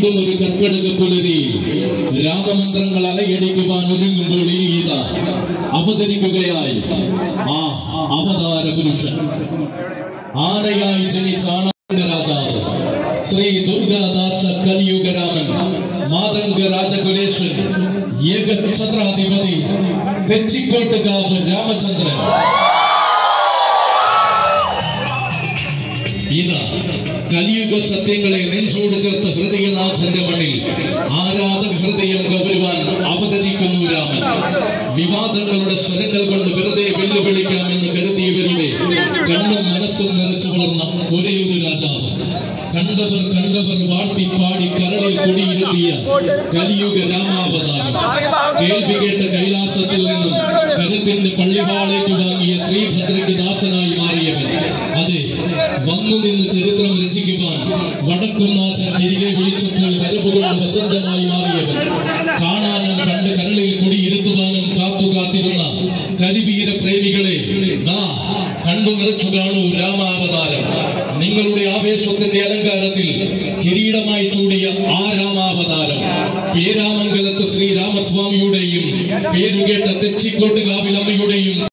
വീണ്ടും ഒരു കർക്കിടക പുലരി രാമമന്ത്രങ്ങൾ അലയടിക്കുവാൻ ഒരുങ്ങുമ്പോൾ ഇനി ഇതാ അവതരിക്കുകയായി ആ അവതാര പുരുഷൻ ആനയായി ജനിച്ച ആണവന്റെ രാജാവ് ശ്രീ ദുർഗാദാസ കലിയുഗരാമൻ മാതംഗ രാജകുലേശൻ ഏകഛത്രാധിപതി തെച്ചിക്കോട്ടുകാവ് രാമചന്ദ്രൻ ഇതാ കലിയുഗ സത്യങ്ങളെ നെഞ്ചോട് ചേർത്ത ഹൃദയനാഥന്റെ മണ്ണിൽ ആരാധക ഹൃദയം ഗൗരവാൻ അവതരിക്കുന്നു രാമൻ വിവാദങ്ങളുടെ സ്വരങ്ങൾ കൊണ്ട് വെറുതെ വെല്ലുവിളിക്കാമെന്ന് കരുതിയവരുടെ കണ്ണും മനസ്സും നിറച്ചു വളർന്ന ഒരേയൊരു രാജാവ് കണ്ടവർ കണ്ടവർ വാഴ്ത്തി പാടി കരളിൽ കൊടിയിരുത്തിയ കലിയുഗ രാമാവതാരം കേൾവി കേട്ട കൈലാസത്തിൽ നിന്നും കരുത്തിന്റെ പള്ളിവാളേക്ക് വാങ്ങിയ ശ്രീഭദ്രയ്ക്ക് ദാസനായി മാറിയവൻ അതെ വന്നു നിന്ന് ചരിത്രം രചിക്കുവാൻ വടക്കുന്നാഥൻ തിരികെ വിളിച്ചപ്പോൾ വരവുകളുടെ വസന്തമായി മാറിയവൻ കാണാനും കണ്ട് കരളിൽ കൊടിയിരുത്തുവാനും കാത്തു കാത്തിരുന്ന കരിവീര പ്രേമികളെ ദാ കണ്ടു നിറച്ചു കാണൂ രാമാവതാരം നിങ്ങളുടെ ആവേശത്തിന്റെ അലങ്കാരത്തിൽ കിരീടമായി ചൂടിയ ആ രാമാവതാരം പേരാമംഗലത്ത് ശ്രീരാമസ്വാമിയുടെയും പേരുകേട്ട തെച്ചിക്കോട്ടുകാവിലമ്മയുടെയും